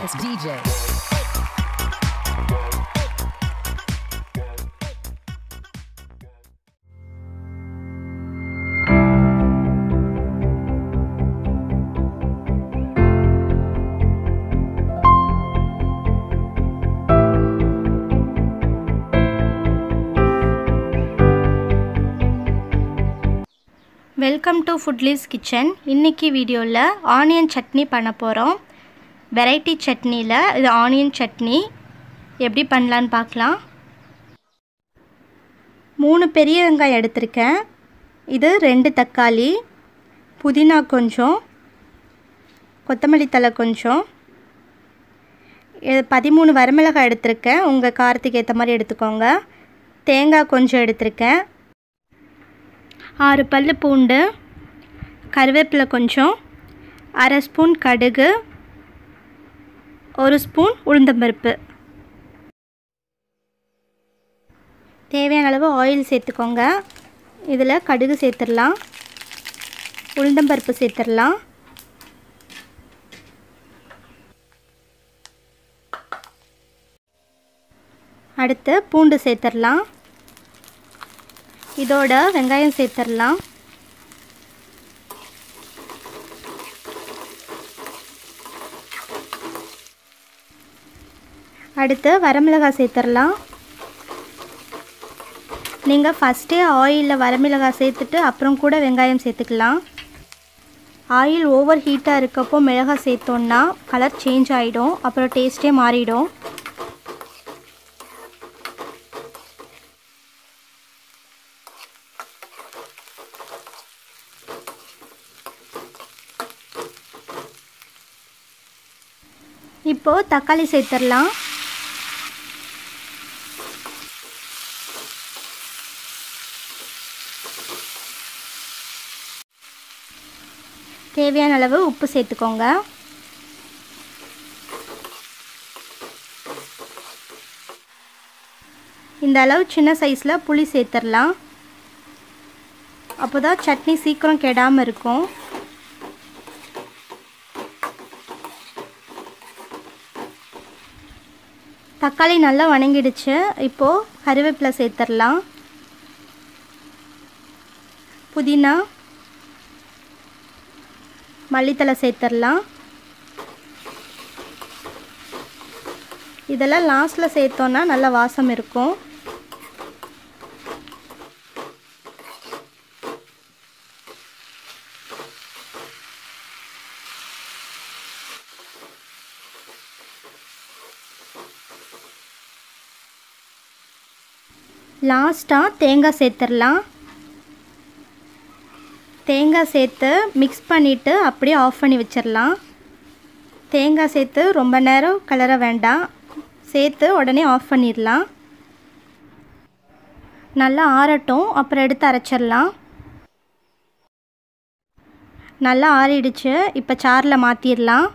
baddest DJ. Welcome to Foodies kitchen இன்றைக்கி வீடியோவில் onion chutney பண்ண போகிறோம் வெரைட்டி சட்னியில் இது ஆனியன் சட்னி எப்படி பண்ணலான்னு பார்க்கலாம் மூணு பெரிய வெங்காயம் எடுத்திருக்கேன் இது ரெண்டு தக்காளி புதினா கொஞ்சம் கொத்தமல்லி தழை கொஞ்சம் இது பதிமூணு வரமிளகாய் எடுத்திருக்கேன் உங்கள் காரத்துக்கு ஏற்ற மாதிரி எடுத்துக்கோங்க தேங்காய் கொஞ்சம் எடுத்திருக்கேன் ஆறு பல் பூண்டு கருவேப்பிலை கொஞ்சம் அரை ஸ்பூன் கடுகு ஒரு ஸ்பூன் உளுந்தம்பருப்பு தேவையான அளவு ஆயில் சேர்த்துக்கோங்க இதில் கடுகு சேர்த்துடலாம் உளுந்தம்பருப்பு சேர்த்துடலாம் அடுத்து பூண்டு சேர்த்துடலாம் இதோட வெங்காயம் சேர்த்துடலாம் அடுத்து வரமிளகாய் சேர்த்துடலாம் நீங்கள் ஃபஸ்ட்டே ஆயிலில் வரமிளகாய் சேர்த்துட்டு அப்புறம் கூட வெங்காயம் சேர்த்துக்கலாம் ஆயில் ஓவர் ஹீட்டாக இருக்கப்போ மிளகாய் சேர்த்தோன்னா கலர் சேஞ்ச் ஆகிடும் அப்புறம் டேஸ்ட்டே மாறிடும் இப்போது தக்காளி சேர்த்துடலாம் தேவையான அளவு உப்பு சேர்த்துக்கோங்க இந்த அளவு சின்ன சைஸில் புளி சேர்த்துடலாம் அப்போ தான் சட்னி சீக்கிரம் கெடாமல் இருக்கும் தக்காளி நல்லா வணங்கிடுச்சு இப்போது கருவேப்பிலை சேர்த்துடலாம் புதினா மல்லித்தலை சேர்த்துடலாம் இதெல்லாம் லாஸ்ட்டில் சேர்த்தோன்னா நல்ல வாசம் இருக்கும் லாஸ்ட்டாக தேங்காய் சேர்த்துடலாம் தேங்காய் சேர்த்து மிக்ஸ் பண்ணிவிட்டு அப்படியே ஆஃப் பண்ணி வச்சிடலாம் தேங்காய் சேர்த்து ரொம்ப நேரம் கலர வேண்டாம் சேர்த்து உடனே ஆஃப் பண்ணிடலாம் நல்லா ஆறட்டும் அப்புறம் எடுத்து அரைச்சிடலாம் நல்லா ஆறிடுச்சு இப்போ சாரில் மாற்றிடலாம்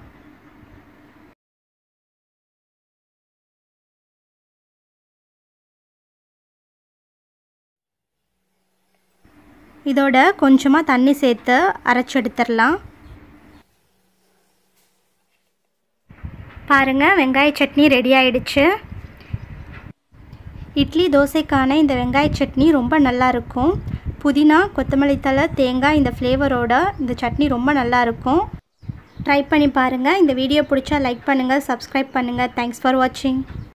இதோட கொஞ்சமாக தண்ணி சேர்த்து அரைச்சி எடுத்துடலாம் பாருங்கள் வெங்காய சட்னி ரெடி ஆயிடுச்சு இட்லி தோசைக்கான இந்த வெங்காய சட்னி ரொம்ப நல்லா இருக்கும் புதினா கொத்தமல்லி தழை தேங்காய் இந்த ஃப்ளேவரோட இந்த சட்னி ரொம்ப நல்லா இருக்கும் ட்ரை பண்ணி பாருங்கள் இந்த வீடியோ பிடிச்சா லைக் பண்ணுங்கள் சப்ஸ்கிரைப் பண்ணுங்கள் தேங்க்ஸ் ஃபார் வாட்சிங்